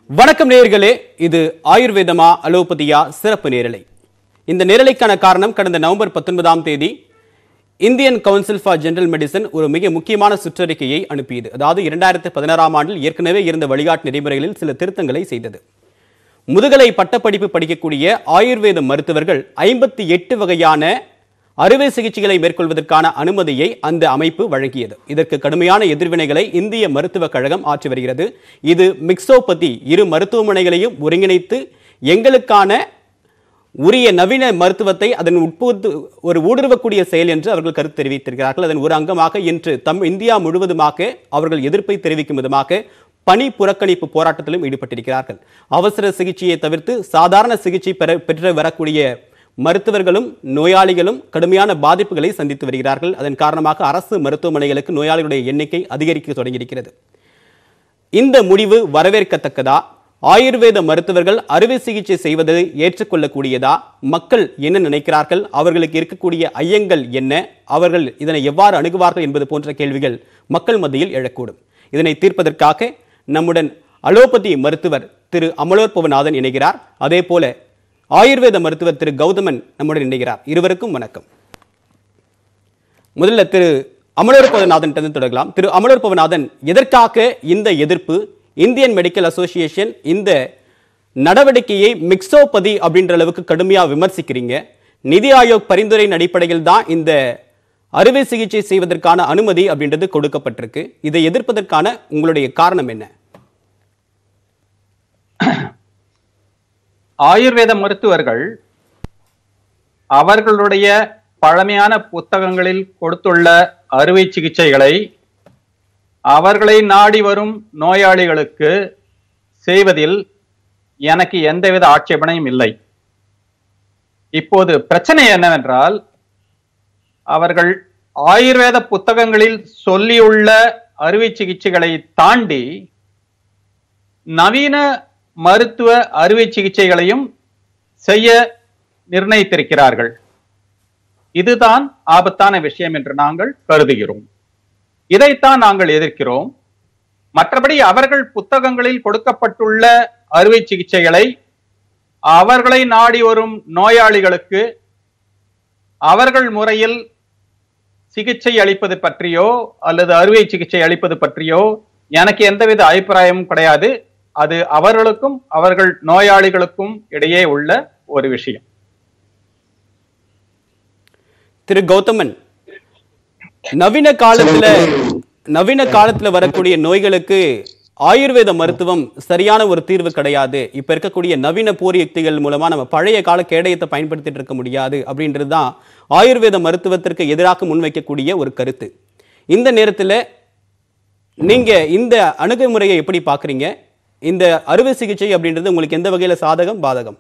வணக்கம் நேயர்களே இது ஆயுர்வேதமா அலோபதியா சிறப்பு நேரலை இந்த நேரலைக்கான காரணம் கடந்த நவம்பர் பத்தொன்பதாம் தேதி Indian council for general medicine ஒரு மிக முக்கியமான சுற்றறிக்கையை அனுப்பியது அதாவது இரண்டாயிரத்து பதினாறாம் ஆண்டில் ஏற்கனவே இருந்த வழிகாட்டு நெறிமுறைகளில் சில திருத்தங்களை செய்தது முதுகலை பட்டப்படிப்பு படிக்கக்கூடிய ஆயுர்வேத மருத்துவர்கள் ஐம்பத்தி எட்டு வகையான அறுவை சிகிச்சைகளை மேற்கொள்வதற்கான அனுமதியை அந்த அமைப்பு வழங்கியது இதற்கு கடுமையான எதிர்வினைகளை இந்திய மருத்துவக் கழகம் ஆற்றி வருகிறது இது மிக்சோபதி இரு மருத்துவமனைகளையும் ஒருங்கிணைத்து எங்களுக்கான உரிய நவீன மருத்துவத்தை அதன் உட்புகுத்து ஒரு ஊடுருவக்கூடிய செயல் என்று அவர்கள் கருத்து தெரிவித்திருக்கிறார்கள் அதன் ஒரு அங்கமாக இன்று தம் இந்தியா முழுவதுமாக அவர்கள் எதிர்ப்பை தெரிவிக்கும் விதமாக பணி புறக்கணிப்பு போராட்டத்திலும் ஈடுபட்டிருக்கிறார்கள் அவசர சிகிச்சையை தவிர்த்து சாதாரண சிகிச்சை பெற பெற்று வரக்கூடிய மருத்துவர்களும் நோயாளிகளும் கடுமையான பாதிப்புகளை சந்தித்து வருகிறார்கள் அதன் காரணமாக அரசு மருத்துவமனைகளுக்கு நோயாளிகளுடைய எண்ணிக்கை அதிகரிக்க தொடங்கியிருக்கிறது இந்த முடிவு வரவேற்கத்தக்கதா ஆயுர்வேத மருத்துவர்கள் அறுவை சிகிச்சை செய்வதை ஏற்றுக்கொள்ளக்கூடியதா மக்கள் என்ன நினைக்கிறார்கள் அவர்களுக்கு இருக்கக்கூடிய ஐயங்கள் என்ன அவர்கள் இதனை எவ்வாறு அணுகுவார்கள் என்பது போன்ற கேள்விகள் மக்கள் மத்தியில் எழக்கூடும் இதனை தீர்ப்பதற்காக நம்முடன் அலோபதி மருத்துவர் திரு அமலோற்பவநாதன் இணைகிறார் அதே போல ஆயுர்வேத மருத்துவர் திரு கௌதமன் நம்முடன் இணைகிறார் இருவருக்கும் வணக்கம் முதல்ல திரு அமலோற்பவநாதன் தொடங்கலாம் திரு அமலோற்பவநாதன் எதற்காக இந்த எதிர்ப்பு இந்தியன் மெடிக்கல் அசோசியேஷன் இந்த நடவடிக்கையை மிக்சோபதி அப்படின்ற அளவுக்கு கடுமையாக விமர்சிக்கிறீங்க நிதி ஆயோக் பரிந்துரையின் அடிப்படையில் தான் இந்த அறுவை சிகிச்சை செய்வதற்கான அனுமதி அப்படின்றது கொடுக்கப்பட்டிருக்கு இதை எதிர்ப்பதற்கான உங்களுடைய காரணம் என்ன ஆயுர்வேத மருத்துவர்கள் அவர்களுடைய பழமையான புத்தகங்களில் கொடுத்துள்ள அறுவை சிகிச்சைகளை அவர்களை நாடி வரும் நோயாளிகளுக்கு செய்வதில் எனக்கு எந்தவித ஆட்சேபனையும் இல்லை இப்போது பிரச்சனை என்னவென்றால் அவர்கள் ஆயுர்வேத புத்தகங்களில் சொல்லியுள்ள அறுவை சிகிச்சைகளை தாண்டி நவீன மருத்துவ அறுவை சிகிச்சைகளையும் செய்ய நிர்ணயித்திருக்கிறார்கள் இதுதான் ஆபத்தான விஷயம் என்று நாங்கள் கருதுகிறோம் இதைத்தான் நாங்கள் எதிர்க்கிறோம் மற்றபடி அவர்கள் புத்தகங்களில் கொடுக்கப்பட்டுள்ள அறுவை சிகிச்சைகளை அவர்களை நாடி வரும் நோயாளிகளுக்கு அவர்கள் முறையில் சிகிச்சை அளிப்பது பற்றியோ அல்லது அறுவை சிகிச்சை அளிப்பது பற்றியோ எனக்கு எந்தவித அபிப்பிராயமும் கிடையாது அது அவர்களுக்கும் அவர்கள் நோயாளிகளுக்கும் இடையே உள்ள ஒரு விஷயம் திரு கௌதமன் நவீன காலத்துல நவீன காலத்துல வரக்கூடிய நோய்களுக்கு ஆயுர்வேத மருத்துவம் சரியான ஒரு தீர்வு கிடையாது இப்ப இருக்கக்கூடிய நவீன போர் யுக்திகள் மூலமா நம்ம பழைய கால கேடயத்தை பயன்படுத்திட்டு இருக்க முடியாது அப்படின்றது தான் ஆயுர்வேத மருத்துவத்திற்கு எதிராக முன்வைக்கக்கூடிய ஒரு கருத்து இந்த நேரத்துல நீங்க இந்த அணுகுமுறையை எப்படி பாக்குறீங்க இந்த அறுவை சிகிச்சை அப்படின்றது உங்களுக்கு எந்த வகையில சாதகம் பாதகம்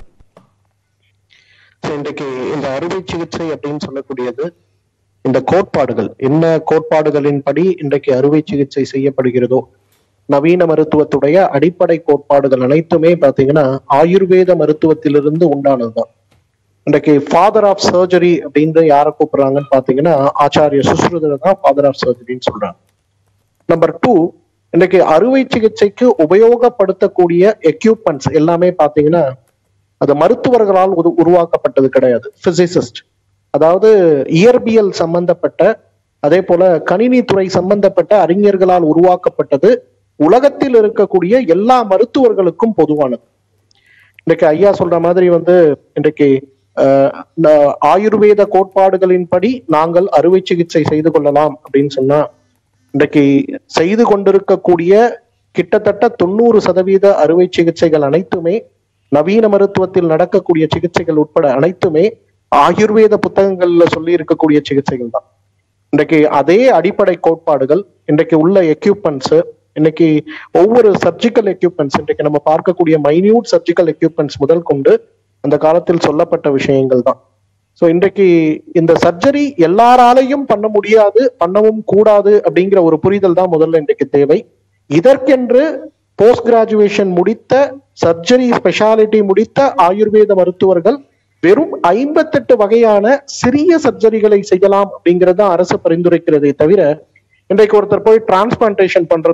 So, இன்றைக்கு இந்த அறுவை சிகிச்சை அப்படின்னு சொல்லக்கூடியது இந்த கோட்பாடுகள் என்ன கோட்பாடுகளின்படி இன்றைக்கு அறுவை சிகிச்சை செய்யப்படுகிறதோ நவீன மருத்துவத்துடைய அடிப்படை கோட்பாடுகள் அனைத்துமே பாத்தீங்கன்னா ஆயுர்வேத மருத்துவத்திலிருந்து உண்டானதுதான் இன்றைக்கு ஃபாதர் ஆஃப் சர்ஜரி அப்படின்னு யாரை கூப்பிடுறாங்கன்னு பாத்தீங்கன்னா ஆச்சாரிய சுஸ்ருதர் தான் ஃபாதர் ஆஃப் சர்ஜரின்னு சொல்றாங்க நம்பர் டூ இன்னைக்கு அறுவை சிகிச்சைக்கு உபயோகப்படுத்தக்கூடிய எக்யூப்மெண்ட்ஸ் எல்லாமே பாத்தீங்கன்னா அது மருத்துவர்களால் உரு- உருவாக்கப்பட்டது கிடையாது பிசிசிஸ்ட் அதாவது இயற்பியல் சம்பந்தப்பட்ட அதே போல கணினி துறை சம்பந்தப்பட்ட அறிஞர்களால் உருவாக்கப்பட்டது உலகத்தில் இருக்கக்கூடிய எல்லா மருத்துவர்களுக்கும் பொதுவானது இன்றைக்கு ஐயா சொல்ற மாதிரி வந்து இன்றைக்கு அஹ், ந- ஆயுர்வேத கோட்பாடுகளின்படி நாங்கள் அறுவை சிகிச்சை செய்து கொள்ளலாம் அப்படின்னு சொன்னா இன்றைக்கு செய்து கொண்டிருக்கக்கூடிய கிட்டத்தட்ட தொண்ணூறு சதவீத அறுவை சிகிச்சைகள் அனைத்துமே நவீன மருத்துவத்தில் நடக்கக்கூடிய சிகிச்சைகள் உட்பட அனைத்துமே ஆயுர்வேத புத்தகங்கள்ல சொல்லி இருக்கக்கூடிய சிகிச்சைகள் தான் இன்றைக்கு அதே அடிப்படை கோட்பாடுகள் இன்றைக்கு உள்ள எக்யூப்மெண்ட்ஸ் இன்னைக்கு ஒவ்வொரு சர்ஜிக்கல் எக்யூப்மெண்ட்ஸ் இன்றைக்கு நம்ம பார்க்கக்கூடிய மைன்யூட் சர்ஜிக்கல் எக்யூப்மெண்ட்ஸ் முதல் கொண்டு அந்த காலத்தில் சொல்லப்பட்ட விஷயங்கள் தான் ஸோ இன்றைக்கு இந்த சர்ஜரி எல்லாராலையும் பண்ண முடியாது பண்ணவும் கூடாது அப்படிங்கிற ஒரு புரிதல் தான் முதல்ல இன்றைக்கு தேவை இதற்கென்று போஸ்ட் கிராஜுவேஷன் முடித்த சர்ஜரி ஸ்பெஷாலிட்டி முடித்த ஆயுர்வேத மருத்துவர்கள் வெறும் ஐம்பத்தெட்டு வகையான சிறிய சர்ஜரிகளை செய்யலாம் அப்படிங்கறது தான் அரசு பரிந்துரைக்கிறதே தவிர இன்றைக்கு ஒருத்தர் போய் டிரான்ஸ்பிளான்டேஷன் பண்றதோ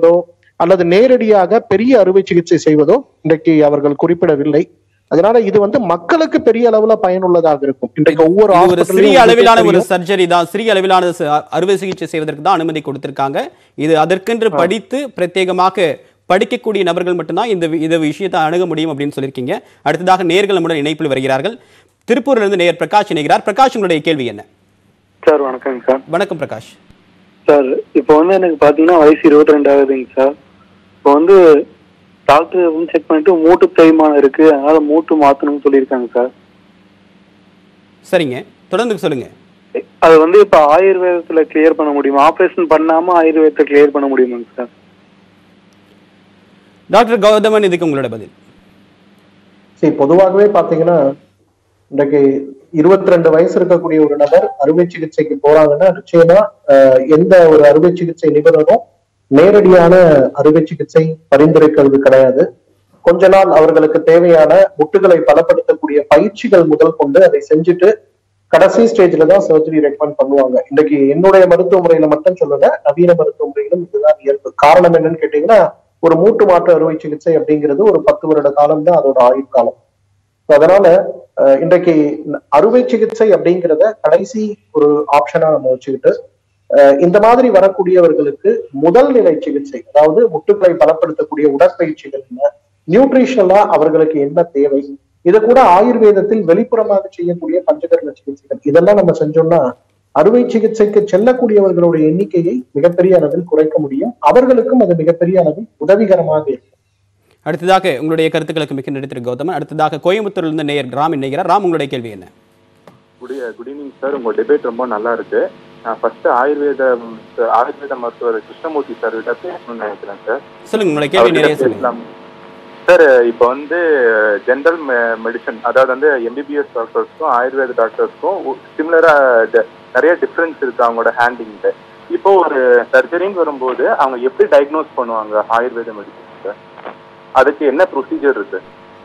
அல்லது நேரடியாக பெரிய அறுவை சிகிச்சை செய்வதோ இன்றைக்கு அவர்கள் குறிப்பிடவில்லை அதனால இது வந்து மக்களுக்கு பெரிய அளவுல பயனுள்ளதாக இருக்கும் இன்றைக்கு ஒவ்வொரு இது ஒரு சிறிய hospital-லையும் அளவிலான ஒரு தெரியும். சர்ஜரி தான் சிறிய அளவிலான ச- அறுவை சிகிச்சை செய்வதற்கு தான் அனுமதி கொடுத்திருக்காங்க இது அதற்கென்று படித்து பிரத்யேகமாக படிக்கக்கூடிய நபர்கள் மட்டும்தான் இந்த வி- இந்த விஷயத்தை அணுக முடியும் அப்படின்னு சொல்லியிருக்கீங்க அடுத்ததாக நேர்கள் நம்முடன் இணைப்பில் வருகிறார்கள் திருப்பூரிலிருந்து நேயர் பிரகாஷ் இணைகிறார் பிரகாஷ் உங்களுடைய கேள்வி என்ன சார் வணக்கங்க சார் வணக்கம் பிரகாஷ் சார் இப்போ வந்து எனக்கு பார்த்தீங்கன்னா வயசு இருபத்தி ரெண்டு ஆகுதுங்க சார் இப்போ வந்து டாக்டர் வந்து செக் பண்ணிட்டு மூட்டு தேய்மானம் இருக்கு அதனால மூட்டு மாத்தணும்னு சொல்லியிருக்காங்க சார் சரிங்க தொடர்ந்து சொல்லுங்க அது வந்து இப்போ ஆயுர்வேதத்துல கிளியர் பண்ண முடியுமா ஆபரேஷன் பண்ணாம ஆயுர்வேதத்தை கிளியர் பண்ண முடியுமாங்க சார் டாக்டர் கௌதமன் இதுக்கு உங்களோட பதில் சரி பொதுவாகவே பாத்தீங்கன்னா இன்றைக்கு இருபத்தி ரெண்டு வயசு இருக்கக்கூடிய ஒரு நபர் அறுவை சிகிச்சைக்கு போறாங்கன்னா நிச்சயமா ஆஹ், எந்த ஒரு அறுவை சிகிச்சை நிபுணரும் நேரடியான அறுவை சிகிச்சை பரிந்துரைக்கிறது கிடையாது கொஞ்ச நாள் அவர்களுக்கு தேவையான முட்டுகளை பலப்படுத்தக்கூடிய பயிற்சிகள் முதல் கொண்டு அதை செஞ்சுட்டு கடைசி ஸ்டேஜ்ல தான் சர்ஜரி ரெக்கமெண்ட் பண்ணுவாங்க இன்னைக்கு என்னுடைய மருத்துவ முறையில மட்டும் சொல்லல நவீன மருத்துவ முறையிலும் இதுதான் இயல்பு காரணம் என்னன்னு கேட்டீங்கன்னா ஒரு மூட்டு மாற்று அறுவை சிகிச்சை அப்படிங்கிறது ஒரு பத்து வருட காலம் தான் அதோட ஆயுட்காலம் So அதனால அஹ், இன்றைக்கு ந- அறுவை சிகிச்சை அப்படிங்கிறத கடைசி ஒரு ஆப்ஷனா நம்ம வச்சுக்கிட்டு அஹ், இந்த மாதிரி வரக்கூடியவர்களுக்கு முதல் நிலை சிகிச்சை அதாவது முட்டுக்களை பலப்படுத்தக்கூடிய உடற்பயிற்சிகள் என்ன நியூட்ரிஷனலா அவர்களுக்கு என்ன தேவை இதை கூட ஆயுர்வேதத்தில் வெளிப்புறமாக செய்யக்கூடிய பஞ்சகர்ம சிகிச்சைகள் இதெல்லாம் நம்ம செஞ்சோம்னா அறுவை சிகிச்சைக்கு செல்லக்கூடியவர்களுடைய எண்ணிக்கையை மிகப்பெரிய அளவில் குறைக்க முடியும் அவர்களுக்கும் அது மிகப்பெரிய அளவில் உதவிகரமாக இருக்கும் அடுத்ததாக உங்களுடைய கருத்துக்களுக்கு மிக்க நன்றி திரு கௌதமன் அடுத்ததாக கோயம்புத்தூரிலிருந்து நேயர் ராம் இணைகிறார் ராம் உங்களுடைய கேள்வி என்ன குட் குட் ஈவினிங் சார் உங்க டிபேட் ரொம்ப நல்லா இருக்கு நான் ஃபர்ஸ்ட் ஆயுர்வேத ஆயுர்வேத மருத்துவர் கிருஷ்ணமூர்த்தி சார் கிட்ட பேசணும்னு நினைக்கிறேன் சார் சொல்லுங்க உங்களுடைய கேள்வி நிறைய சொல்லுங்க சார் இப்போ வந்து ஜென்ரல் மெடிசன் அதாவது வந்து எம்பிபிஎஸ் டாக்டர்ஸ்க்கும் ஆயுர்வேத டாக்டர்ஸ்க்கும் சிமிலரா நிறைய டிஃப்ரென்ஸ் இருக்கு அவங்களோட ஹேண்டிங்ல இப்போ ஒரு சர்ஜரின்னு வரும்போது அவங்க எப்படி டயக்னோஸ் பண்ணுவாங்க ஆயுர்வேத மெடிசன் சார் அதுக்கு என்ன ப்ரொசீஜர் இருக்கு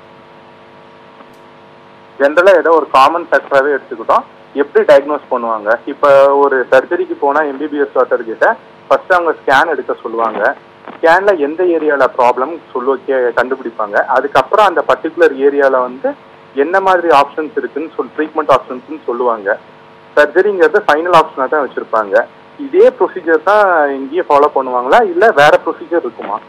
ஜென்ரலா ஏதோ ஒரு காமன் ஃபேக்டராகவே எடுத்துக்கிட்டோம் எப்படி டயக்னோஸ் பண்ணுவாங்க இப்போ ஒரு சர்ஜரிக்கு போனா எம்பிபிஎஸ் டாக்டர் கிட்ட ஃபர்ஸ்ட் அவங்க ஸ்கேன் எடுக்க சொல்லுவாங்க ஸ்கேன்ல எந்த ஏரியால ப்ராப்ளம் சொல்ல கே- கண்டுபிடிப்பாங்க அதுக்கப்புறம் அந்த பர்டிகுலர் ஏரியால வந்து என்ன மாதிரி ஆப்ஷன்ஸ் இருக்குன்னு சொல் ட்ரீட்மெண்ட் ஆப்ஷன்ஸ்னு சொல்லுவாங்க சர்ஜரிங்கிறது ஃபைனல் ஆப்ஷனாக தான் வச்சிருப்பாங்க இதே ப்ரொசீஜர் தான் இங்கேயே ஃபாலோ பண்ணுவாங்களா இல்ல வேற ப்ரொசீஜர் இருக்குமா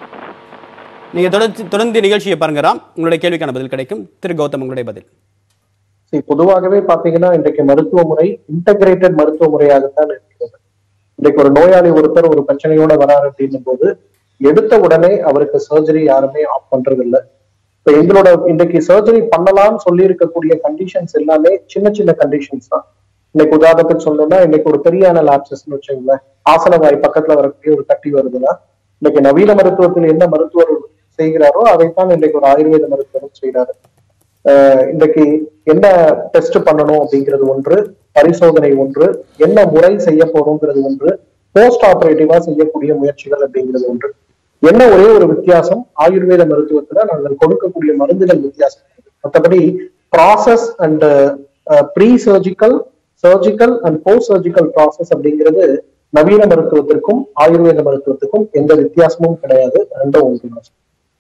நீங்க தொடர்ந்து தொடர்ந்து நிகழ்ச்சியை பாருங்க ராம் உங்களுடைய கேள்விக்கான பதில் கிடைக்கும் திரு கௌதம் உங்களுடைய பதில் சரி, பொதுவாகவே பாத்தீங்கன்னா இன்றைக்கு மருத்துவ முறை இன்டகிரேட்டட் மருத்துவ முறையாகத்தான் இருக்கிறது இன்றைக்கு ஒரு நோயாளி ஒருத்தர் ஒரு பிரச்சனையோட வராரு அப்படின்னும் போது எடுத்த உடனே அவருக்கு சர்ஜரி யாருமே ஆஃப் பண்றது இல்ல இப்ப எங்களோட இன்றைக்கு சர்ஜரி பண்ணலாம்னு சொல்லி இருக்கக்கூடிய கண்டிஷன்ஸ் எல்லாமே சின்ன சின்ன கண்டிஷன்ஸ் தான் இன்னைக்கு உதாரணத்துக்கு சொல்லணும்னா இன்னைக்கு ஒரு பெரியான லாப்சஸ்னு வச்சுங்களேன் ஆசனவாய் பக்கத்துல வரக்கூடிய ஒரு கட்டி வருதுன்னா இன்னைக்கு நவீன மருத்துவத்தில் என்ன மருத்துவர் செய்கிறாரோ அதைத்தான் இன்னைக்கு ஒரு ஆயுர்வேத மருத்துவரும் செய்கிறாரு ஆஹ் இன்றைக்கு என்ன டெஸ்ட் பண்ணணும் அப்படிங்கிறது ஒன்று பரிசோதனை ஒன்று என்ன முறை செய்ய போறோங்கிறது ஒன்று போஸ்ட் ஆபரேட்டிவா செய்யக்கூடிய முயற்சிகள் அப்படிங்கிறது ஒன்று என்ன ஒரே ஒரு வித்தியாசம் ஆயுர்வேத மருத்துவத்துல நாங்கள் கொடுக்கக்கூடிய மருந்துகள் வித்தியாசம் மற்றபடி process and pre surgical surgical and post surgical process அப்படிங்கிறது நவீன மருத்துவத்திற்கும் ஆயுர்வேத மருத்துவத்துக்கும் எந்த வித்தியாசமும் கிடையாது ரெண்டும் ஒன்று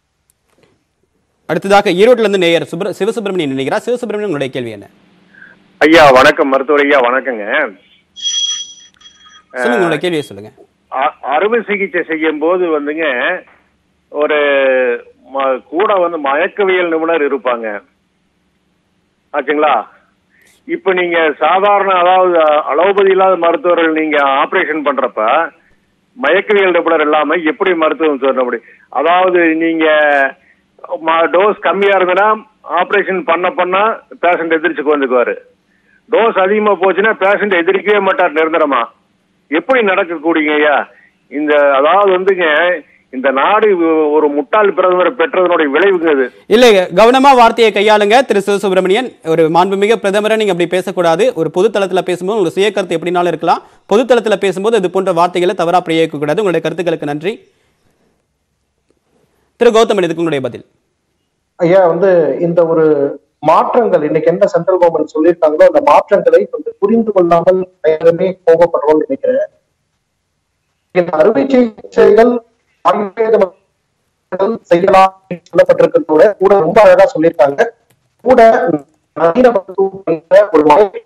அடுத்ததாக ஈரோட்டில இருந்து நேயர் சுப்ர சிவசுப்பிரமணியன் நினைக்கிறார் சிவசுப்பிரமணியன் உங்களுடைய கேள்வி என்ன ஐயா வணக்கம் மருத்துவர் ஐயா வணக்கங்க சொல்லுங்க உங்களுடைய கேள்வியை சொல்லுங்க அ- அறுவை சிகிச்சை செய்யும் போது வந்துங்க ஒரு ம- கூட வந்து மயக்கவியல் நிபுணர் இருப்பாங்க ஆச்சுங்களா இப்ப நீங்க சாதாரண அதாவது அலோபதி இல்லாத மருத்துவர்கள் நீங்க ஆபரேஷன் பண்றப்ப மயக்கவியல் நிபுணர் இல்லாம எப்படி மருத்துவம் சொல்ல முடியும் அதாவது நீங்க டோஸ் கம்மியா இருந்ததுன்னா ஆபரேஷன் பண்ண பண்ணா பேஷண்ட் எதிர்த்து வந்துக்குவாரு டோஸ் அதிகமா போச்சுன்னா பேஷண்ட் எதிர்க்கவே மாட்டார் நிரந்தரமா எப்படி நடக்கக்கூடியங்க ஐயா இந்த அதாவது வந்துங்க இந்த நாடு ஒரு முட்டாள் பிரதமரை பெற்றதனுடைய விளைவுங்க இது இல்லை கவனமா வார்த்தையை கையாளுங்க திரு சிவசுப்பிரமணியன் ஒரு மாண்புமிக பிரதமரை நீங்க அப்படி பேசக்கூடாது ஒரு பொது தளத்துல பேசும்போது உங்க சுய கருத்து எப்படினாலும் இருக்கலாம் பொது தளத்துல பேசும்போது இது போன்ற வார்த்தைகளை தவறா பிரயோகிக்க கூடாது உங்களுடைய கருத்துக்களுக்கு நன்றி திரு கௌதமன் இதுக்கு உங்களுடைய பதில் ஐயா வந்து இந்த ஒரு மாற்றங்கள் இன்னைக்கு என்ன சென்ட்ரல் கவர்மெண்ட் சொல்லியிருக்காங்களோ அந்த மாற்றங்களை வந்து புரிந்து கொள்ளாமல் நேரமே கோபப்படுறோம்னு நினைக்கிறேன் இந்த அறுவை சிகிச்சைகள் ஆயுர்வேத மருத்துவம் செய்யலாம் அப்படின்னு சொல்லப்பட்டிருக்கிறது கூட கூட ரொம்ப அழகா சொல்லியிருக்காங்க கூட நவீன மருத்துவம் என்ற ஒரு வகை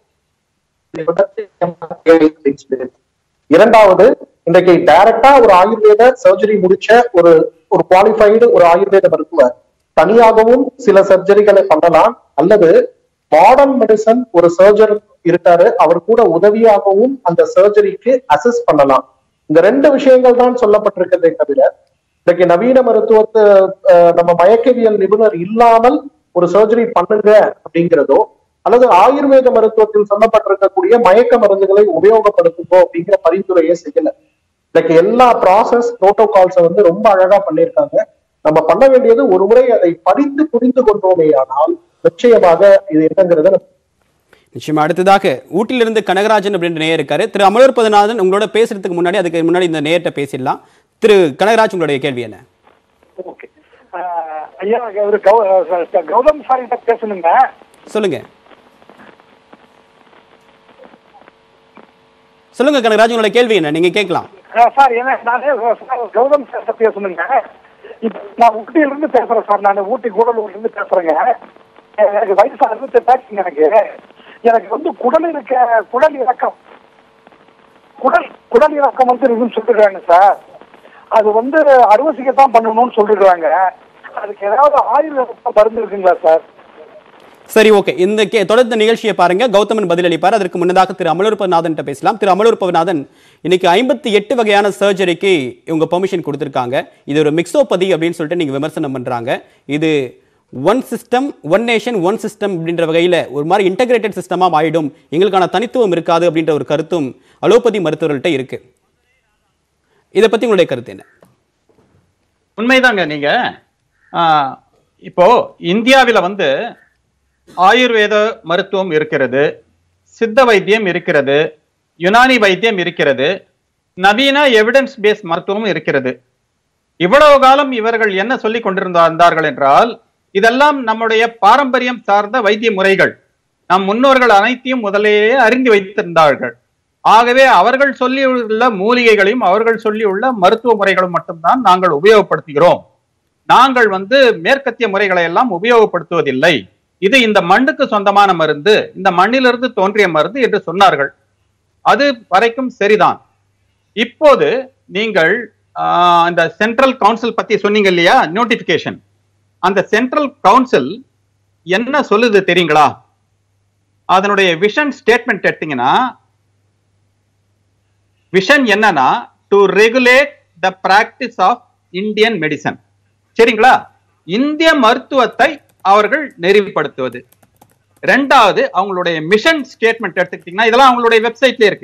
இரண்டாவது இன்றைக்கு டைரக்டா ஒரு ஆயுர்வேத சர்ஜரி முடிச்ச ஒரு ஒரு குவாலிஃபைடு ஒரு ஆயுர்வேத மருத்துவர் தனியாகவும் சில சர்ஜரிகளை பண்ணலாம் அல்லது மாடர்ன் மெடிசன் ஒரு சர்ஜன் இருக்காரு அவர் கூட உதவியாகவும் அந்த சர்ஜரிக்கு அசஸ் பண்ணலாம் இந்த ரெண்டு விஷயங்கள் தான் சொல்லப்பட்டிருக்கிறதே தவிர இன்னைக்கு நவீன மருத்துவத்தை அஹ், நம்ம மயக்கவியல் நிபுணர் இல்லாமல் ஒரு சர்ஜரி பண்ணுங்க அப்படிங்கிறதோ அல்லது ஆயுர்வேத மருத்துவத்தில் சொல்லப்பட்டிருக்கக்கூடிய மயக்க மருந்துகளை உபயோகப்படுத்துங்கோ அப்படிங்கிற பரிந்துரையை செய்யல இன்னைக்கு எல்லா ப்ராசஸ் புரோட்டோகால்ஸை வந்து ரொம்ப அழகா பண்ணியிருக்காங்க நம்ம பண்ண வேண்டியது ஒரு முறை அதை படித்து புரிந்து கொண்டோமேயானால் நிச்சயமாக இது என்னங்கிறத நம்ம நிச்சயமா அடுத்ததாக ஊட்டிலிருந்து கனகராஜன் அப்படின்ற நேயர் இருக்காரு திரு அமலர் பதநாதன் உங்களோட பேசுறதுக்கு முன்னாடி அதுக்கு முன்னாடி இந்த நேயர்கிட்ட பேசிடலாம் திரு கனகராஜ் உங்களுடைய கேள்வி என்ன ஓகே ஆஹ் ஐயா ஒரு கௌ- அஹ் கௌதம் சார் கிட்ட பேசணுங்க சொல்லுங்க சொல்லுங்க கனகராஜ் உங்களுடைய கேள்வி என்ன நீங்க கேட்கலாம் ஆஹ் சார் என்ன நான் சார் கௌதம் சார் கிட்ட பேசணுங்க இப்ப நான் ஊட்டியில இருந்து பேசுறேன் சார் நான் ஊட்டி கூடலூர்ல இருந்து பேசுறேங்க அஹ் எனக்கு வயசு அறுபத்தெட்டாச்சுங்க எனக்கு எனக்கு வந்து குடல் இருக்க குடல் இறக்கம் குடல் குடல் இறக்கம் வந்து இருக்குன்னு சொல்லிடுறாங்க சார் அது வந்து அறுவை சிகிச்சை தான் பண்ணணும்னு சொல்லிடுறாங்க அதுக்கு ஏதாவது ஆயுர்வேத மருந்து இருக்குங்களா சார் சரி ஓகே இந்த கே தொடர்ந்த நிகழ்ச்சியை பாருங்க கௌதமன் பதிலளிப்பார் அதற்கு முன்னதாக திரு அமலூர்பநாதன் பேசலாம் திரு அமலூர்பநாதன் இன்னைக்கு ஐம்பத்தி எட்டு வகையான சர்ஜரிக்கு இவங்க பெர்மிஷன் கொடுத்துருக்காங்க இது ஒரு மிக்ஸோபதி அப்படின்னு சொல்லிட்டு நீங்க விமர்சனம் பண்றாங்க இது one system one nation one system அப்படின்ற வகையில் ஒரு மாதிரி இன்டகிரேட்டட் சிஸ்டமாக ஆயிடும் எங்களுக்கான தனித்துவம் இருக்காது அப்படின்ற ஒரு கருத்தும் அலோபதி மருத்துவர்கள்ட்ட இருக்கு இதை பத்தி உங்களுடைய கருத்து என்ன உண்மைதாங்க நீங்க ஆஹ், இப்போ இந்தியாவில வந்து ஆயுர்வேத மருத்துவம் இருக்கிறது சித்த வைத்தியம் இருக்கிறது யுனானி வைத்தியம் இருக்கிறது நவீன எவிடன்ஸ் பேஸ் மருத்துவம் இருக்கிறது இவ்வளவு காலம் இவர்கள் என்ன சொல்லிக் கொண்டிருந்தார்கள் என்றால் இதெல்லாம் நம்முடைய பாரம்பரியம் சார்ந்த வைத்திய முறைகள் நம் முன்னோர்கள் அனைத்தையும் முதலேயே அறிந்து வைத்திருந்தார்கள் ஆகவே அவர்கள் சொல்லியுள்ள மூலிகைகளையும் அவர்கள் சொல்லியுள்ள மருத்துவ முறைகளும் மட்டும்தான் நாங்கள் உபயோகப்படுத்துகிறோம் நாங்கள் வந்து மேற்கத்திய முறைகளை எல்லாம் உபயோகப்படுத்துவதில்லை இது இந்த மண்ணுக்கு சொந்தமான மருந்து இந்த மண்ணிலிருந்து தோன்றிய மருந்து என்று சொன்னார்கள் அது வரைக்கும் சரிதான் இப்போது நீங்கள் ஆஹ், இந்த சென்ட்ரல் கவுன்சில் பத்தி சொன்னீங்க இல்லையா நோட்டிபிகேஷன் அந்த சென்ட்ரல் கவுன்சில் என்ன சொல்லுது தெரியுங்களா அதனுடைய விஷன் ஸ்டேட்மெண்ட் எடுத்தீங்கன்னா விஷன் என்னன்னா to regulate the practice of Indian medicine சரிங்களா இந்திய மருத்துவத்தை அவர்கள் நெறிப்படுத்துவது ரெண்டாவது அவங்களுடைய மிஷன் ஸ்டேட்மெண்ட் எடுத்துக்கிட்டீங்கன்னா இதெல்லாம் அவங்களுடைய வெப்சைட்ல இருக்கு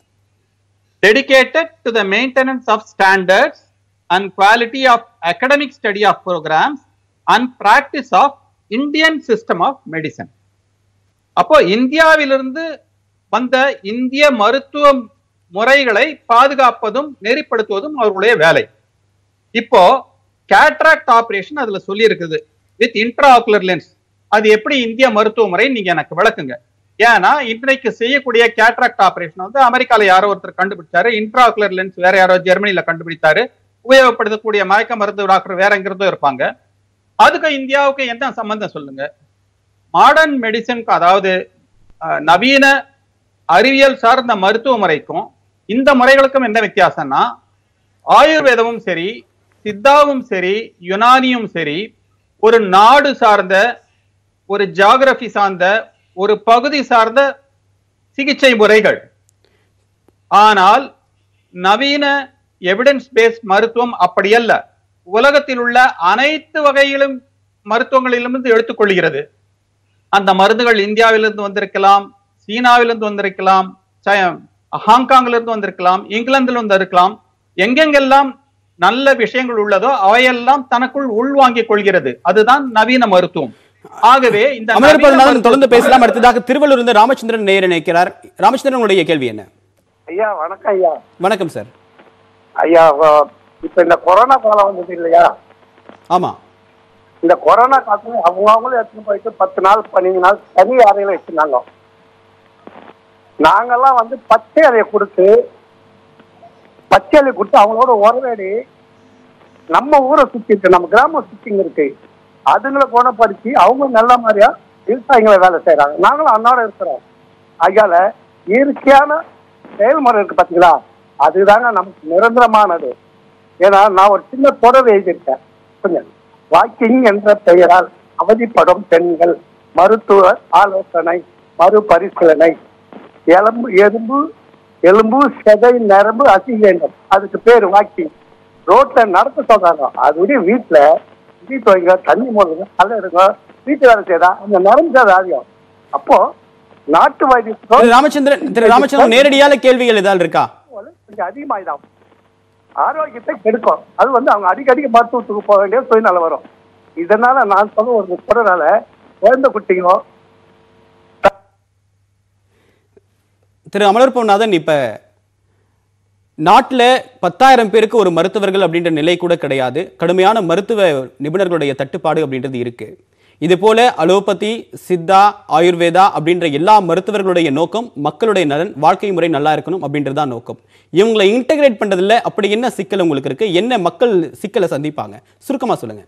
dedicated to the maintenance of standards and quality of academic study of programs and practice of Indian system of medicine. அப்போ இந்தியாவிலிருந்து வந்த இந்திய மருத்துவ முறைகளை பாதுகாப்பதும் நெறிப்படுத்துவதும் அவர்களுடைய வேலை இப்போ கேட்ராக்ட் ஆபரேஷன் அதுல சொல்லி இருக்குது வித் இன்ட்ராஆகுலர் லென்ஸ் அது எப்படி இந்திய மருத்துவ முறை நீங்க எனக்கு விளக்குங்க ஏன்னா இன்றைக்கு செய்யக்கூடிய கேட்ராக்ட் ஆபரேஷன் வந்து அமெரிக்கால யாரோ ஒருத்தர் கண்டுபிடிச்சாரு இன்ட்ராகுலர் லென்ஸ் வேற யாரோ ஜெர்மனில கண்டுபிடித்தாரு உபயோகப்படுத்தக்கூடிய மயக்க மருந்து டாக்டர் வேற எங்கிறதோ இருப்பாங்க அதுக்கு இந்தியாவுக்கு என்ன சம்பந்தம் சொல்லுங்க மாடர்ன் மெடிசனுக்கு அதாவது அஹ், நவீன அறிவியல் சார்ந்த மருத்துவ முறைக்கும் இந்த முறைகளுக்கும் என்ன வித்தியாசம்னா ஆயுர்வேதமும் சரி சித்தாவும் சரி யுனானியும் சரி ஒரு நாடு சார்ந்த ஒரு ஜியாகிரபி சார்ந்த ஒரு பகுதி சார்ந்த சிகிச்சை முறைகள் ஆனால் நவீன எவிடன்ஸ் பேஸ்ட் மருத்துவம் அப்படியல்ல உலகத்தில் உள்ள அனைத்து வகையிலும் மருத்துவங்களிலிருந்து எடுத்துக்கொள்கிறது அந்த மருந்துகள் இந்தியாவிலிருந்து வந்திருக்கலாம் சீனாவிலிருந்து வந்திருக்கலாம் ச- ஹாங்காங்கிலிருந்து வந்திருக்கலாம் இங்கிலாந்தில் வந்திருக்கலாம் எங்கெங்கெல்லாம் நல்ல விஷயங்கள் உள்ளதோ அவையெல்லாம் தனக்குள் உள்வாங்கிக் கொள்கிறது அதுதான் நவீன மருத்துவம் ஆகவே இந்த அமலர் நவீன பதநாதன் மருத்துவ- தொடர்ந்து பேசலாம் அடுத்ததாக திருவள்ளூர் இருந்து ராமச்சந்திரன் நேயர் நினைக்கிறார் ராமச்சந்திரன் உங்களுடைய கேள்வி என்ன ஐயா வணக்கம் ஐயா வணக்கம் சார் ஐயா வ- இப்ப இந்த கொரோனா காலம் வந்தது இல்லையா ஆமா இந்த கொரோனா காலத்துல அவங்க அவங்களும் எடுத்துன்னு போயிட்டு பத்து நாள் பன்னெண்டு நாள் தனி அறையில வச்சிருந்தாங்க நாங்கெல்லாம் வந்து பச்சை அறையை கொடுத்து பச்சை அறை கொடுத்து அவங்களோட உறவாடி நம்ம ஊரை சுத்தி இருக்கு நம்ம கிராமம் சுத்திங்க இருக்கு அதுங்களை குணப்படுத்தி அவங்க நல்ல மாதிரியா விவசாயிகளை வேலை செய்யறாங்க நாங்களும் அன்னாட இருக்கிறோம் அதனால இயற்கையான செயல்முறை இருக்கு பாத்தீங்களா அதுதாங்க நமக்கு நிரந்தரமானது ஏன்னா நான் ஒரு சின்ன தொடர் எழுதியிருக்கேன் கொஞ்சம் வாக்கிங் என்ற பெயரால் அவதிப்படும் பெண்கள் மருத்துவ ஆலோசனை மறுபரிசீலனை எலும்பு எலும்பு எலும்பு செதை நரம்பு அசி வேண்டும் அதுக்கு பேர் வாக்கிங் ரோட்ல நடக்க சொல்றாங்க அதுடைய வீட்டுல வீட்டு வைங்க தண்ணி மூடுங்க தலை எடுங்க வீட்டு வேலை செய்யறா அந்த நரம்பு அது அதிகம் அப்போ நாட்டு திரு வைத்தியம் ராமச்சந்திரன் திரு ராமச்சந்திரன் நேரடியான கேள்விகள் ஏதாவது இருக்கா கொஞ்சம் அதிகமாயிடும் ஆரோக்கியத்தை கெடுக்கும் அது வந்து அவங்க அடிக்கடிக்கு மருத்துவத்துக்கு போக வேண்டிய சூழ்நிலை வரும் இதனால நான் சொல்ல ஒரு முப்பதுனால குழந்தை குட்டிங்க திரு அமலர் பொன்னாதன் இப்ப நாட்டில் பத்தாயிரம் பேருக்கு ஒரு மருத்துவர்கள் அப்படின்ற நிலை கூட கிடையாது கடுமையான மருத்துவ நிபுணர்களுடைய தட்டுப்பாடு அப்படின்றது இருக்கு இது போல அலோபதி சித்தா ஆயுர்வேதா அப்படின்ற எல்லா மருத்துவர்களுடைய நோக்கம் மக்களுடைய நலன் வாழ்க்கை முறை நல்லா இருக்கணும் அப்படின்றது தான் நோக்கம் இவங்களை இன்டகிரேட் பண்றதுல அப்படி என்ன சிக்கல் உங்களுக்கு இருக்கு என்ன மக்கள் சிக்கலை சந்திப்பாங்க சுருக்கமா சொல்லுங்க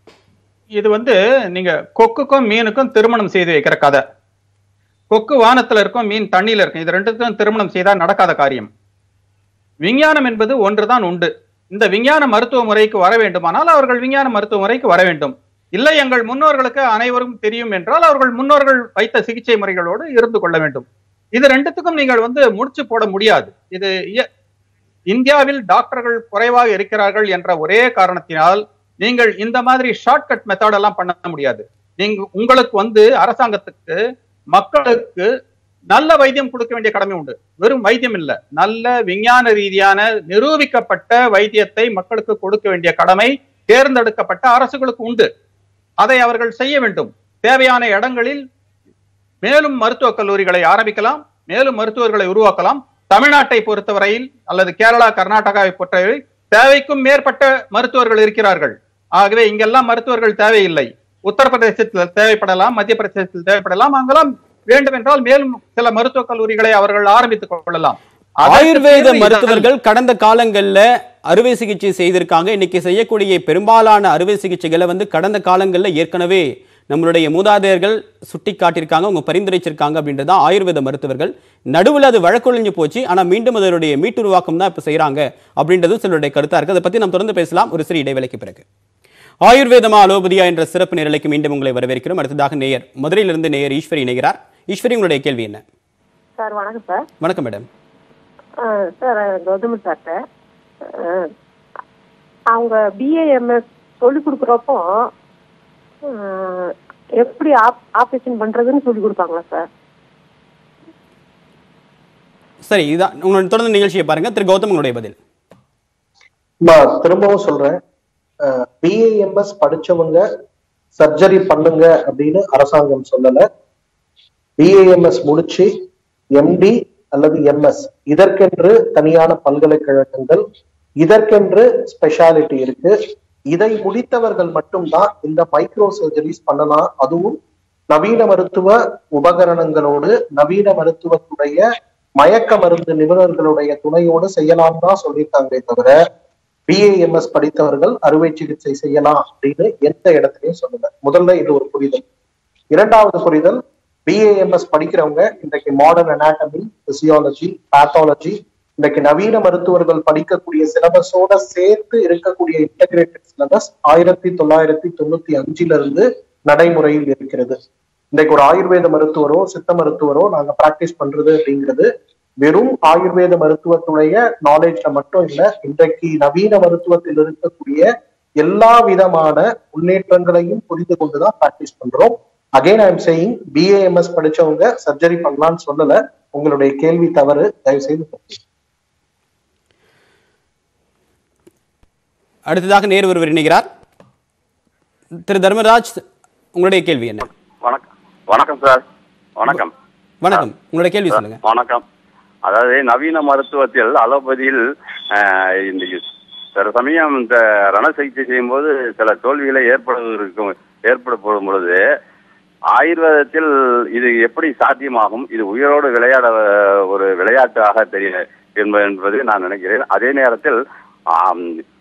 இது வந்து நீங்க கொக்குக்கும் மீனுக்கும் திருமணம் செய்து வைக்கிற கதை கொக்கு வானத்துல இருக்கும் மீன் தண்ணியில இருக்கும் இது ரெண்டுக்கும் திருமணம் செய்தா நடக்காத காரியம் விஞ்ஞானம் என்பது ஒன்றுதான் உண்டு இந்த விஞ்ஞான மருத்துவ முறைக்கு வர வேண்டுமானால் அவர்கள் விஞ்ஞான மருத்துவ முறைக்கு வர வேண்டும் இல்லை எங்கள் முன்னோர்களுக்கு அனைவரும் தெரியும் என்றால் அவர்கள் முன்னோர்கள் வைத்த சிகிச்சை முறைகளோடு இருந்து கொள்ள வேண்டும் இது ரெண்டுத்துக்கும் நீங்கள் வந்து முடிச்சு போட முடியாது இது இய- இந்தியாவில் டாக்டர்கள் குறைவாக இருக்கிறார்கள் என்ற ஒரே காரணத்தினால் நீங்கள் இந்த மாதிரி ஷார்ட்கட் மெத்தட் எல்லாம் பண்ண முடியாது நீங்க உங்களுக்கு வந்து அரசாங்கத்துக்கு மக்களுக்கு நல்ல வைத்தியம் கொடுக்க வேண்டிய கடமை உண்டு வெறும் வைத்தியம் இல்ல நல்ல விஞ்ஞான ரீதியான நிரூபிக்கப்பட்ட வைத்தியத்தை மக்களுக்கு கொடுக்க வேண்டிய கடமை தேர்ந்தெடுக்கப்பட்ட அரசுகளுக்கு உண்டு அதை அவர்கள் செய்ய வேண்டும் தேவையான இடங்களில் மேலும் மருத்துவக் கல்லூரிகளை ஆரம்பிக்கலாம் மேலும் மருத்துவர்களை உருவாக்கலாம் தமிழ்நாட்டை பொறுத்தவரையில் அல்லது கேரளா கர்நாடகாவை பொறுத்தவரை தேவைக்கும் மேற்பட்ட மருத்துவர்கள் இருக்கிறார்கள் ஆகவே இங்கெல்லாம் மருத்துவர்கள் தேவையில்லை உத்தரப்பிரதேசத்தில் தேவைப்படலாம் மத்திய பிரதேசத்தில் தேவைப்படலாம் அங்கெல்லாம் வேண்டும் என்றால் மேலும் சில மருத்துவக் கல்லூரிகளை அவர்கள் ஆரம்பித்துக் கொள்ளலாம் அதற்கு ஆயுர்வேத தீர்வு இதுதான். மருத்துவர்கள் கடந்த காலங்கள்ல அறுவை சிகிச்சை செய்திருக்காங்க இன்னைக்கு செய்யக்கூடிய பெரும்பாலான அறுவை சிகிச்சைகளை வந்து கடந்த காலங்கள்ல ஏற்கனவே நம்மளுடைய மூதாதையர்கள் சுட்டி காட்டியிருக்காங்க அவங்க பரிந்துரைச்சிருக்காங்க அப்படின்றது தான் ஆயுர்வேத மருத்துவர்கள் நடுவில் அது வழக்கொழிஞ்சு போச்சு ஆனா மீண்டும் அதனுடைய மீட்டுருவாக்கம் தான் இப்ப செய்றாங்க அப்படின்றது சிலருடைய கருத்தா இருக்கு அதை பத்தி நம்ம தொடர்ந்து பேசலாம் ஒரு சிறு இடைவேளைக்கு பிறகு ஆயுர்வேதமா அலோபதியா என்ற சிறப்பு நிரலைக்கு மீண்டும் உங்களை வரவேற்கிறோம் அடுத்ததாக நேயர் மதுரையிலிருந்து நேயர் ஈஸ்வரி இணைகிறார் ஈஸ்வரி உங்களுடைய கேள்வி என்ன சார் வணக்கம் சார் வணக்கம் மேடம் ஆ, சார் கௌதமி சார்ட்ட ஆ, அவங்க பிஏஎம்எஸ் சொல்லி கொடுக்குறப்போ ஆ, எப்படி ஆப் ஆப்ரேஷன் பண்றதுன்னு சொல்லி கொடுப்பாங்களா சார் சரி இதான் உங்களோட தொடர்ந்து நிகழ்ச்சியை பாருங்க திரு கௌதம் உங்களுடைய பதில் நான் திரும்பவும் சொல்றேன் பிஏஎம்எஸ் படிச்சவங்க சர்ஜரி பண்ணுங்க அப்படின்னு அரசாங்கம் சொல்லல பிஏஎம்எஸ் முடிச்சு எம்டி அல்லது எம்எஸ் இதற்கென்று தனியான பல்கலைக்கழகங்கள் இதற்கென்று ஸ்பெஷாலிட்டி இருக்கு இதை முடித்தவர்கள் மட்டும்தான் இந்த மைக்ரோ சர்ஜரிஸ் பண்ணலாம் அதுவும் நவீன மருத்துவ உபகரணங்களோடு நவீன மருத்துவத்துடைய மயக்க மருந்து நிபுணர்களுடைய துணையோடு செய்யலாம் தான் சொல்லியிருக்காங்களே தவிர பிஏஎம்எஸ் படித்தவர்கள் அறுவை சிகிச்சை செய்யலாம் அப்படின்னு எந்த இடத்துலயும் சொல்லல முதல்ல இது ஒரு புரிதல் இரண்டாவது புரிதல் பிஏஎம்எஸ் படிக்கிறவங்க இன்றைக்கு மாடர்ன் அனாட்டமி பிசியாலஜி பேத்தாலஜி இன்றைக்கு நவீன மருத்துவர்கள் படிக்கக்கூடிய சிலபஸோட சேர்த்து இருக்கக்கூடிய இன்டகிரேட்டட் சிலபஸ் ஆயிரத்தி தொள்ளாயிரத்தி தொண்ணூத்தி அஞ்சுல இருந்து நடைமுறையில் இருக்கிறது இன்றைக்கு ஒரு ஆயுர்வேத மருத்துவரோ சித்த மருத்துவரோ நாங்க பிராக்டிஸ் பண்றது அப்படிங்கிறது வெறும் ஆயுர்வேத மருத்துவத்துடைய நாலேஜ்ல மட்டும் இல்ல இன்றைக்கு நவீன மருத்துவத்தில் இருக்கக்கூடிய எல்லா விதமான முன்னேற்றங்களையும் புரிந்து கொண்டுதான் பிராக்டிஸ் பண்றோம் again I am saying BAMS படிச்சவங்க சர்ஜரி பண்ணலாம்னு சொல்லல உங்களுடைய கேள்வி தவறு தயவு செய்து அடுத்ததாக நேர் ஒருவர் இணைகிறார் திரு தர்மராஜ் உங்களுடைய கேள்வி என்ன வணக்கம் வணக்கம் சார் வணக்கம் வணக்கம் உங்களுடைய கேள்வி சொல்லுங்க வணக்கம் அதாவது நவீன மருத்துவத்தில் அலோபதியில் ஆஹ், இந்த சில சமயம் இந்த ரண சிகிச்சை செய்யும்போது சில தோல்விகளை ஏற்படுவதற்கு ஏற்படப்படும் பொழுது ஆயுர்வேதத்தில் இது எப்படி சாத்தியமாகும் இது உயிரோடு விளையாட ஒரு விளையாட்டாக தெரிய என்பது என்பது நான் நினைக்கிறேன் அதே நேரத்தில் ஆம்,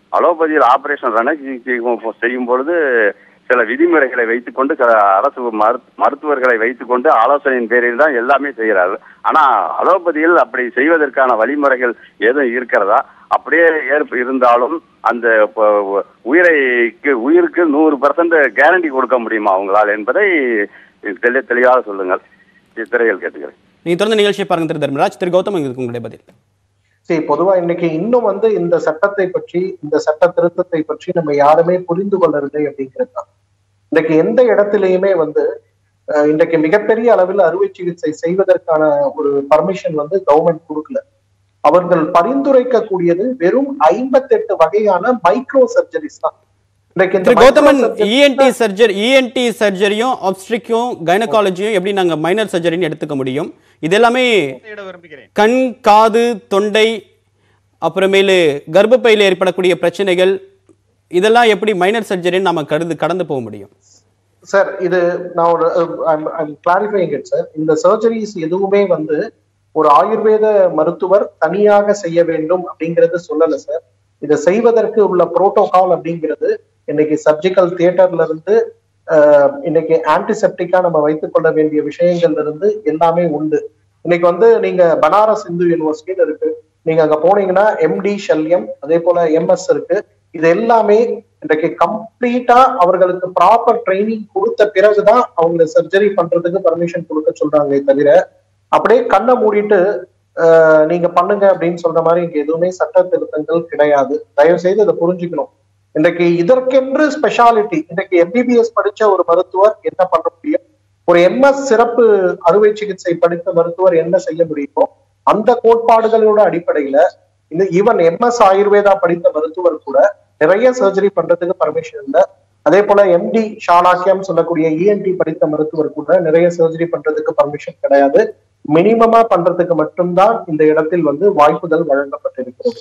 அலோபதியில் ஆபரேஷன் ரண சிகிச்சை செய்யும் பொழுது சில விதிமுறைகளை வைத்துக்கொண்டு க- அரசு மரு- மருத்துவர்களை வைத்துக்கொண்டு ஆலோசனையின் பேரில் தான் எல்லாமே செய்கிறார்கள் ஆனா அலோபதியில் அப்படி செய்வதற்கான வழிமுறைகள் எதுவும் இருக்கிறதா அப்படியே ஏற்ப இருந்தாலும் அந்த ப- உயிரைக்கு உயிருக்கு நூறு பர்சன்ட் கேரண்டி கொடுக்க முடியுமா அவங்களால் என்பதை தெளி தெளிவாக சொல்லுங்கள் திரையில் கேட்டுக்கிறேன் நீங்க தொடர்ந்து நிகழ்ச்சியை பாருங்க திரு தர்மராஜ் திரு கௌதம் இதுக்கு உங்களுடைய பதில் சரி பொதுவா இன்னைக்கு இன்னும் வந்து இந்த சட்டத்தை பற்றி இந்த சட்ட திருத்தத்தை பற்றி நம்ம யாருமே புரிந்து கொள்ளவில்லை அப்படிங்கிறது தான் இன்னைக்கு எந்த இடத்திலையுமே வந்து அஹ், இன்றைக்கு மிகப்பெரிய அளவில் அறுவை சிகிச்சை செய்வதற்கான ஒரு பர்மிஷன் வந்து கவர்மெண்ட் கொடுக்கல அவர்கள் பரிந்துரைக்கக்கூடியது வெறும் ஐம்பத்தெட்டு வகையான மைக்ரோ சர்ஜரிஸ் தான் இன்னைக்கு இந்த திரு Gowthaman micro surgery- ENT surgery ENT சர்ஜரியும் ஆப்ஸ்ட்ரிக்கும் கைனகாலஜியும் எப்படி நாங்க மைனர் சர்ஜரின்னு எடுத்துக்க முடியும் இது எல்லாமே தேட விரும்புகிறேன் கண் காது தொண்டை அப்புறமேலு கர்ப்பப்பையில் ஏற்படக்கூடிய பிரச்சனைகள் இதெல்லாம் எப்படி மைனர் சர்ஜரின்னு நாம கடந்து கடந்து போக முடியும் சார் இது நான் ஒரு கிளாரிஃபைங் இட் சார் இந்த சர்ஜரிஸ் எதுவுமே வந்து ஒரு ஆயுர்வேத மருத்துவர் தனியாக செய்ய வேண்டும் அப்படிங்கிறது சொல்லல சார் இதை செய்வதற்கு உள்ள புரோட்டோகால் அப்படிங்கிறது இன்னைக்கு சர்ஜிக்கல் தியேட்டர்ல இருந்து அஹ், இன்னைக்கு ஆன்டிசெப்டிக்கா நம்ம வைத்துக் கொள்ள வேண்டிய விஷயங்கள்ல இருந்து எல்லாமே உண்டு இன்னைக்கு வந்து நீங்க பனாரஸ் இந்து யூனிவர்சிட்டியில இருக்கு நீங்க அங்க போனீங்கன்னா எம்டி ஷல்யம் அதே போல எம்எஸ் இருக்கு இது எல்லாமே இன்றைக்கு கம்ப்ளீட்டா அவர்களுக்கு ப்ராப்பர் ட்ரைனிங் கொடுத்த பிறகுதான் அவங்க சர்ஜரி பண்றதுக்கு பர்மிஷன் கொடுக்க சொல்றாங்களே தவிர அப்படியே கண்ணை மூடிட்டு ஆஹ், நீங்க பண்ணுங்க அப்படின்னு சொல்ற மாதிரி இங்க எதுவுமே சட்ட திருத்தங்கள் கிடையாது தயவு செய்து இதை புரிஞ்சுக்கணும் இன்றைக்கு இதற்கென்று ஸ்பெஷாலிட்டி இன்றைக்கு எம்பிபிஎஸ் படிச்ச ஒரு மருத்துவர் என்ன பண்ண முடியும் ஒரு எம்எஸ் சிறப்பு அறுவை சிகிச்சை படித்த மருத்துவர் என்ன செய்ய முடியுமோ அந்த கோட்பாடுகளோட அடிப்படையில இந்த ஈவன் எம்எஸ் ஆயுர்வேதா படித்த மருத்துவர் கூட நிறைய சர்ஜரி பண்றதுக்கு பர்மிஷன் இல்லை அதே போல எம்டி ஷாலாக்கியம் சொல்லக்கூடிய இஎன்டி படித்த மருத்துவர் கூட நிறைய சர்ஜரி பண்றதுக்கு பர்மிஷன் கிடையாது மினிமமா பண்றதுக்கு மட்டும்தான் இந்த இடத்தில் வந்து வாய்ப்புகள் வழங்கப்பட்டிருக்கிறது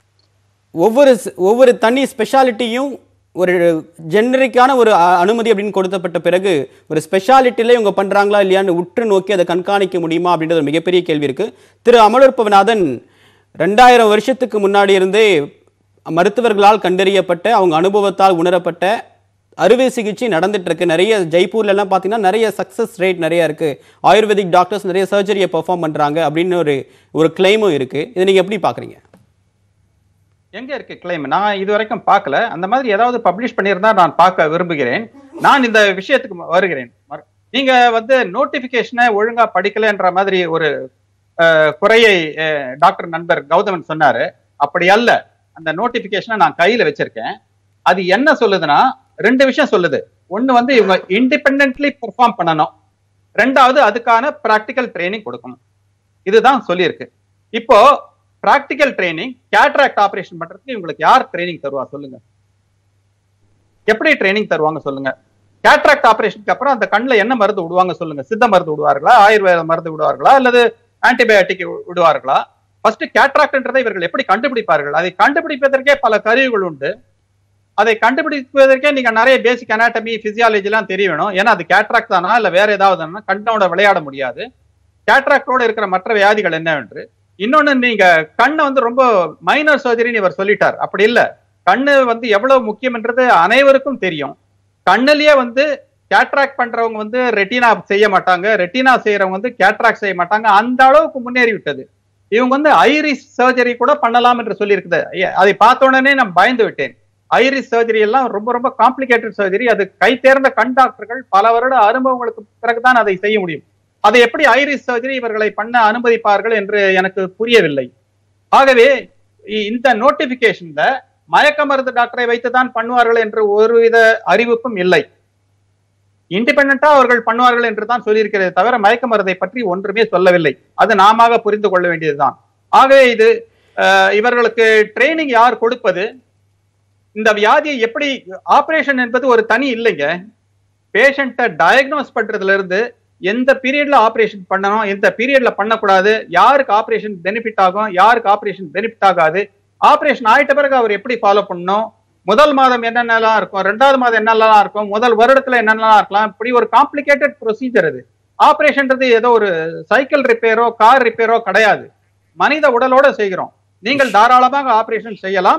ஒவ்வொரு ஸ்- ஒவ்வொரு தனி ஸ்பெஷாலிட்டியும் ஒரு ஜெனரிக்கான ஒரு அ- அனுமதி அப்படின்னு கொடுத்தப்பட்ட பிறகு ஒரு ஸ்பெஷாலிட்டியில இவங்க பண்றாங்களா இல்லையான்னு உற்று நோக்கி அதை கண்காணிக்க முடியுமா அப்படின்றது ஒரு மிகப்பெரிய கேள்வி இருக்கு திரு அமலோற்பவநாதன் ரெண்டாயிரம் வருஷத்துக்கு முன்னாடி இருந்தே மருத்துவர்களால் கண்டறியப்பட்ட அவங்க அனுபவத்தால் உணரப்பட்ட அறுவை சிகிச்சை நடந்துட்டு இருக்கு நிறைய ஜெய்ப்பூர்ல எல்லாம் பார்த்தீங்கன்னா நிறைய சக்சஸ் ரேட் நிறைய இருக்கு ஆயுர்வேதிக் டாக்டர்ஸ் நிறைய சர்ஜரியை பெர்ஃபார்ம் பண்றாங்க அப்படின்னு ஒரு ஒரு கிளைமும் இருக்கு இதை நீங்க எப்படி பாக்குறீங்க எங்க இருக்கு கிளைம் நான் இது வரைக்கும் பார்க்கல அந்த மாதிரி ஏதாவது பப்ளிஷ் பண்ணியிருந்தா நான் பார்க்க விரும்புகிறேன் நான் இந்த விஷயத்துக்கு ம- வருகிறேன் மறு- நீங்க வந்து நோட்டிபிகேஷனை ஒழுங்கா படிக்கலைன்ற மாதிரி ஒரு அஹ், குறையை அஹ், டாக்டர் நண்பர் கௌதமன் சொன்னாரு அப்படி அல்ல அந்த நோட்டிபிகேஷனை நான் கையில வச்சிருக்கேன் அது என்ன சொல்லுதுன்னா ரெண்டு விஷயம் சொல்லுது ஒண்ணு வந்து இவங்க இண்டிபெண்ட்லி பெர்ஃபார்ம் பண்ணணும் ரெண்டாவது அதுக்கான பிராக்டிக்கல் ட்ரைனிங் கொடுக்கணும் இதுதான் சொல்லியிருக்கு இப்போ பிராக்டிக்கல் ட்ரைனிங் கேட்ராக்ட் ஆபரேஷன் பண்றதுக்கு இவங்களுக்கு யார் ட்ரைனிங் தருவா சொல்லுங்க எப்படி ட்ரைனிங் தருவாங்க சொல்லுங்க கேட்ராக்ட் ஆபரேஷனுக்கு அப்புறம் அந்த கண்ணுல என்ன மருந்து விடுவாங்க சொல்லுங்க சித்த மருந்து விடுவார்களா ஆயுர்வேத மருந்து விடுவார்களா அல்லது ஆன்டிபயோட்டிக் விடுவார்களா ஃபர்ஸ்ட் கேட்ராக்ட்ன்றதை இவர்கள் எப்படி கண்டுபிடிப்பார்கள் அதை கண்டுபிடிப்பதற்கே பல கருவிகள் உண்டு அதை கண்டுபிடிப்பதற்கே நீங்க நிறைய பேசிக் அனாட்டமி பிசியாலஜி எல்லாம் தெரிய வேணும் ஏன்னா அது கேட்ராக்ட் தானா இல்ல வேற ஏதாவது கண்ணோட விளையாட முடியாது கேட்ராக்டோட இருக்கிற மற்ற வியாதிகள் என்னவென்று இன்னொன்னு நீங்க கண்ணை வந்து ரொம்ப மைனர் சர்ஜரின்னு இவர் சொல்லிட்டார் அப்படி இல்ல கண்ணு வந்து எவ்வளவு முக்கியம்ன்றது அனைவருக்கும் தெரியும் கண்ணுலயே வந்து கேட்ராக்ட் பண்றவங்க வந்து ரெட்டினா செய்ய மாட்டாங்க ரெட்டினா செய்யறவங்க வந்து கேட்ராக்ட் செய்ய மாட்டாங்க அந்த அளவுக்கு முன்னேறி விட்டது இவங்க வந்து ஐரிஸ் சர்ஜரி கூட பண்ணலாம் என்று சொல்லியிருக்குது ஐய- அதை பார்த்த உடனே நான் பயந்து விட்டேன் ஐரிஸ் சர்ஜரி எல்லாம் ரொம்ப ரொம்ப காம்ப்ளிகேட்டட் சர்ஜரி அது கை தேர்ந்த கண் டாக்டர்கள் பல வருட அனுபவங்களுக்கு பிறகுதான் அதை செய்ய முடியும் அதை எப்படி ஐரிஸ் சர்ஜரி இவர்களை பண்ண அனுமதிப்பார்கள் என்று எனக்கு புரியவில்லை ஆகவே இ- இந்த நோட்டிபிகேஷன்ல மயக்க மருந்து டாக்டரை வைத்துதான் பண்ணுவார்கள் என்று ஒருவித அறிவிப்பும் இல்லை இண்டிபெண்டா அவர்கள் பண்ணுவார்கள் என்று தான் சொல்லியிருக்கிறது தவிர மயக்க மருந்தை பற்றி ஒன்றுமே சொல்லவில்லை அது நாம புரிந்து கொள்ள வேண்டியதுதான் ஆகவே இது அஹ், இவர்களுக்கு ட்ரைனிங் யார் கொடுப்பது இந்த வியாதியை எப்படி ஆபரேஷன் என்பது ஒரு தனி இல்லைங்க பேஷண்ட்டை டயக்னோஸ் பண்றதுல இருந்து எந்த பீரியட்ல ஆபரேஷன் பண்ணணும் எந்த பீரியட்ல பண்ணக்கூடாது யாருக்கு ஆபரேஷன் பெனிஃபிட் ஆகும் யாருக்கு ஆபரேஷன் பெனிஃபிட் ஆகாது ஆபரேஷன் ஆயிட்ட பிறகு அவர் எப்படி ஃபாலோ பண்ணணும் முதல் மாதம் என்னென்னலாம் இருக்கும் ரெண்டாவது மாதம் என்னென்னலாம் இருக்கும் முதல் வருடத்துல என்னென்னலாம் இருக்கலாம் இப்படி ஒரு காம்ப்ளிகேட்டட் ப்ரொசீஜர் இது ஆபரேஷன்ன்றது ஏதோ ஒரு சைக்கிள் ரிப்பேரோ கார் ரிப்பேரோ கிடையாது மனித உடலோட செய்கிறோம் நீங்கள் தாராளமாக ஆபரேஷன் செய்யலாம்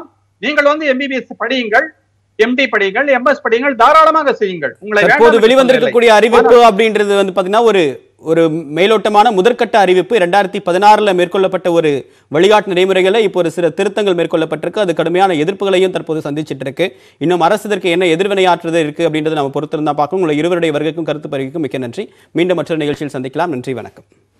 நீங்கள் வந்து எம்பிபிஎஸ் படியுங்கள் எம்டி படியுங்கள் எம்எஸ் படியுங்கள் தாராளமாக செய்யுங்கள் உங்களை தற்போது வேண்டாம் என்று வெளிவந்திருக்கக்கூடிய சொல்லவில்லை. அறிவிப்பு அப்படின்றது வந்து பாத்தீங்கன்னா ஒரு ஒரு மேலோட்டமான முதற்கட்ட அறிவிப்பு ரெண்டாயிரத்தி பதினாறுல மேற்கொள்ளப்பட்ட ஒரு வழிகாட்டு நடைமுறைகளை இப்போ ஒரு சில திருத்தங்கள் மேற்கொள்ளப்பட்டிருக்கு அது கடுமையான எதிர்ப்புகளையும் தற்போது சந்திச்சிட்டு இருக்கு இன்னும் அரசு இதற்கு என்ன எதிர்வினையாற்றுறது இருக்கு அப்படின்றத நம்ம பொறுத்திருந்தா பார்க்கணும் உங்களை இருவருடைய வருகைக்கும் கருத்து பரிவிக்கும் மிக்க நன்றி மீண்டும் மற்றொரு நிகழ்ச்சியில் சந்திக்கலாம் நன்றி வணக்கம்